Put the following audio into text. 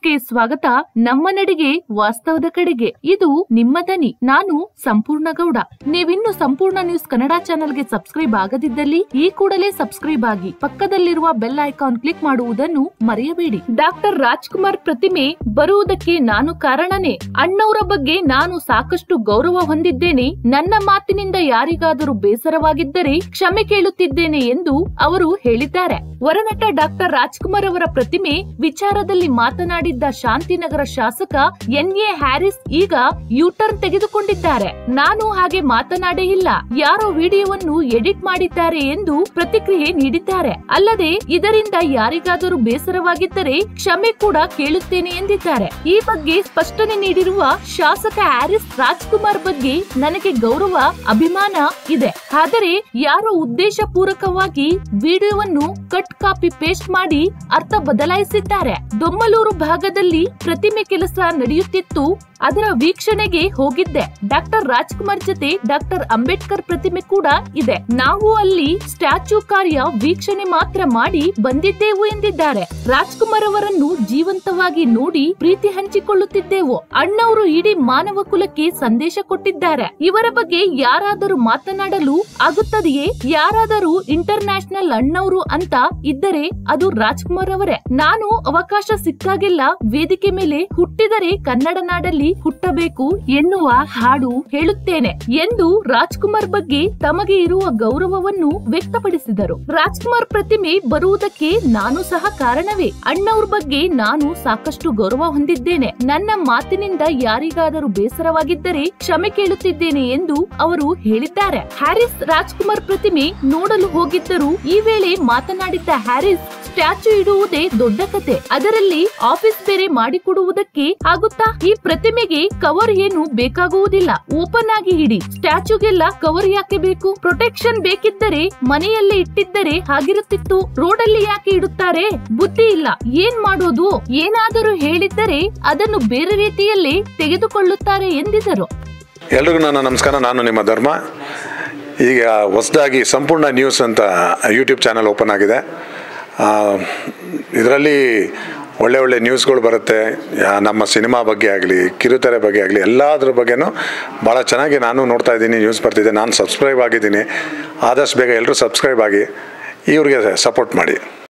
ನ್ಯೂಸ್ಗೆ ಸ್ವಾಗತ ನಮ್ಮ ನಡಿಗೆ ವಾಸ್ತವದ ಕಡೆಗೆ ಇದು ನಿಮ್ಮ ದನಿ ನಾನು ಸಂಪೂರ್ಣ ಗೌಡ ನೀವಿನ್ನು ಸಂಪೂರ್ಣ ನ್ಯೂಸ್ ಕನ್ನಡ ಚಾನೆಲ್ಗೆ ಸಬ್ಸ್ಕ್ರೈಬ್ ಆಗದಿದ್ದಲ್ಲಿ ಈ ಕೂಡಲೇ ಸಬ್ಸ್ಕ್ರೈಬ್ ಆಗಿ ಪಕ್ಕದಲ್ಲಿರುವ ಬೆಲ್ ಐಕಾನ್ ಕ್ಲಿಕ್ ಮಾಡುವುದನ್ನು ಮರೆಯಬೇಡಿ ಡಾಕ್ಟರ್ ರಾಜ್ಕುಮಾರ್ ಪ್ರತಿಮೆ ಬರುವುದಕ್ಕೆ ನಾನು ಕಾರಣನೇ ಅಣ್ಣವರ ಬಗ್ಗೆ ನಾನು ಸಾಕಷ್ಟು ಗೌರವ ಹೊಂದಿದ್ದೇನೆ ನನ್ನ ಮಾತಿನಿಂದ ಯಾರಿಗಾದರೂ ಬೇಸರವಾಗಿದ್ದರೆ ಕ್ಷಮೆ ಕೇಳುತ್ತಿದ್ದೇನೆ ಎಂದು ಅವರು ಹೇಳಿದ್ದಾರೆ ವರನಟ ಡಾಕ್ಟರ್ ರಾಜ್ಕುಮಾರ್ ಅವರ ಪ್ರತಿಮೆ ವಿಚಾರದಲ್ಲಿ ಮಾತನಾಡಿದ್ದ ಶಾಂತಿನಗರ ಶಾಸಕ ಎನ್ ಎ ಹ್ಯಾರಿಸ್ ಈಗ ಯೂಟರ್ನ್ ತೆಗೆದುಕೊಂಡಿದ್ದಾರೆ ನಾನು ಹಾಗೆ ಮಾತನಾಡೇ ಇಲ್ಲ ಯಾರೋ ವಿಡಿಯೋವನ್ನು ಎಡಿಟ್ ಮಾಡಿದ್ದಾರೆ ಎಂದು ಪ್ರತಿಕ್ರಿಯೆ ನೀಡಿದ್ದಾರೆ ಅಲ್ಲದೆ ಇದರಿಂದ ಯಾರಿಗಾದರೂ ಬೇಸರವಾಗಿದ್ದರೆ ಕ್ಷಮೆ ಕೂಡ ಕೇಳುತ್ತೇನೆ ಎಂದಿದ್ದಾರೆ ಈ ಬಗ್ಗೆ ಸ್ಪಷ್ಟನೆ ನೀಡಿರುವ ಶಾಸಕ ಹ್ಯಾರಿಸ್ ರಾಜ್ಕುಮಾರ್ ಬಗ್ಗೆ ನನಗೆ ಗೌರವ ಅಭಿಮಾನ ಇದೆ ಆದರೆ ಯಾರೋ ಉದ್ದೇಶ ಪೂರಕವಾಗಿ ವಿಡಿಯೋವನ್ನು ಕಟ್ ಕಾಪಿ ಪೇಸ್ಟ್ ಮಾಡಿ ಅರ್ಥ ಬದಲಾಯಿಸಿದ್ದಾರೆ ದೊಮ್ಮಲೂರು ಭಾಗದಲ್ಲಿ ಪ್ರತಿಮೆ ಕೆಲಸ ನಡೆಯುತ್ತಿತ್ತು ಅದರ ವೀಕ್ಷಣೆಗೆ ಹೋಗಿದ್ದೆ ಡಾಕ್ಟರ್ ರಾಜ್ಕುಮಾರ್ ಜೊತೆ ಡಾಕ್ಟರ್ ಅಂಬೇಡ್ಕರ್ ಪ್ರತಿಮೆ ಕೂಡ ಇದೆ ನಾವು ಅಲ್ಲಿ ಸ್ಟ್ಯಾಚ್ಯೂ ಕಾರ್ಯ ವೀಕ್ಷಣೆ ಮಾತ್ರ ಮಾಡಿ ಬಂದಿದ್ದೆವು ಎಂದಿದ್ದಾರೆ ರಾಜ್ಕುಮಾರ್ ಅವರನ್ನು ಜೀವಂತವಾಗಿ ನೋಡಿ ಪ್ರೀತಿ ಹಂಚಿಕೊಳ್ಳುತ್ತಿದ್ದೆವು ಅಣ್ಣವರು ಇಡೀ ಮಾನವ ಕುಲಕ್ಕೆ ಸಂದೇಶ ಕೊಟ್ಟಿದ್ದಾರೆ ಇವರ ಬಗ್ಗೆ ಯಾರಾದರೂ ಮಾತನಾಡಲು ಆಗುತ್ತದೆಯೇ ಯಾರಾದರೂ ಇಂಟರ್ ನ್ಯಾಷನಲ್ ಅಣ್ಣವರು ಅಂತ ಇದ್ದರೆ ಅದು ರಾಜ್ಕುಮಾರ್ ಅವರೇ ನಾನು ಅವಕಾಶ ಸಿಕ್ಕಾಗೆಲ್ಲ ವೇದಿಕೆ ಮೇಲೆ ಹುಟ್ಟಿದರೆ ಕನ್ನಡ ನಾಡಲ್ಲಿ ಹುಟ್ಟಬೇಕು ಎನ್ನುವ ಹಾಡು ಹೇಳುತ್ತೇನೆ ಎಂದು ರಾಜ್ಕುಮಾರ್ ಬಗ್ಗೆ ತಮಗೆ ಇರುವ ಗೌರವವನ್ನು ವ್ಯಕ್ತಪಡಿಸಿದರು ರಾಜ್ಕುಮಾರ್ ಪ್ರತಿಮೆ ಬರುವುದಕ್ಕೆ ನಾನು ಸಹ ಕಾರಣವೇ ಅಣ್ಣವ್ರ ಬಗ್ಗೆ ನಾನು ಸಾಕಷ್ಟು ಗೌರವ ಹೊಂದಿದ್ದೇನೆ ನನ್ನ ಮಾತಿನಿಂದ ಯಾರಿಗಾದರೂ ಬೇಸರವಾಗಿದ್ದರೆ ಕ್ಷಮೆ ಕೇಳುತ್ತಿದ್ದೇನೆ ಎಂದು ಅವರು ಹೇಳಿದ್ದಾರೆ ಹ್ಯಾರಿಸ್ ರಾಜ್ಕುಮಾರ್ ಪ್ರತಿಮೆ ನೋಡಲು ಹೋಗಿದ್ದರು ಈ ವೇಳೆ ಮಾತನಾಡಿದ್ದ ಹ್ಯಾರಿಸ್ ಸ್ಟ್ಯಾಚ್ಯೂ ಇಡುವುದೇ ದೊಡ್ಡ ಕತೆ ಅದರಲ್ಲಿ ಆಫೀಸ್ ಬೇರೆ ಮಾಡಿಕೊಡುವುದಕ್ಕೆ ಆಗುತ್ತಾ ಈ ಪ್ರತಿಮೆಗೆ ಕವರ್ ಏನು ಬೇಕಾಗುವುದಿಲ್ಲ ಓಪನ್ ಆಗಿ ಇಡಿ ಸ್ಟ್ಯಾಚ್ಯೂಗೆಲ್ಲ ಕವರ್ ಯಾಕೆ ಬೇಕು ಪ್ರೊಟೆಕ್ಷನ್ ಬೇಕಿದ್ದರೆ ಮನೆಯಲ್ಲೇ ಇಟ್ಟಿದ್ದರೆ ಹಾಗಿರುತ್ತಿತ್ತು ರೋಡಲ್ಲಿ ಯಾಕೆ ಇಡುತ್ತಾರೆ ಬುದ್ಧಿ ಇಲ್ಲ ಏನ್ ಮಾಡೋದು ಏನಾದರೂ ಹೇಳಿದ್ದರೆ ಅದನ್ನು ಬೇರೆ ರೀತಿಯಲ್ಲೇ ತೆಗೆದುಕೊಳ್ಳುತ್ತಾರೆ ಎಂದಿದರು ಎಲ್ರಿಗೂ ನನ್ನ ನಮಸ್ಕಾರ ನಾನು ನಿಮ್ಮ ಧರ್ಮ ಈಗ ಹೊಸದಾಗಿ ಸಂಪೂರ್ಣ ನ್ಯೂಸ್ ಅಂತ ಯೂಟ್ಯೂಬ್ ಚಾನಲ್ ಓಪನ್ ಆಗಿದೆ ಇದರಲ್ಲಿ ಒಳ್ಳೆ ಒಳ್ಳೆ ನ್ಯೂಸ್ಗಳು ಬರುತ್ತೆ ಯಾ- ನಮ್ಮ ಸಿನಿಮಾ ಬಗ್ಗೆ ಆಗಲಿ ಕಿರುತೆರೆ ಬಗ್ಗೆ ಆಗಲಿ ಎಲ್ಲದ್ರ ಬಗ್ಗೆನೂ ಭಾಳ ಚೆನ್ನಾಗಿ ನಾನು ನೋಡ್ತಾ ಇದ್ದೀನಿ ನ್ಯೂಸ್ ಬರ್ತಿದೆ ನಾನು ಸಬ್ಸ್ಕ್ರೈಬ್ ಆಗಿದ್ದೀನಿ ಆದಷ್ಟು ಬೇಗ ಎಲ್ಲರೂ ಸಬ್ಸ್ಕ್ರೈಬ್ ಆಗಿ ಇವ್ರಿಗೆ ಸಪೋರ್ಟ್ ಮಾಡಿ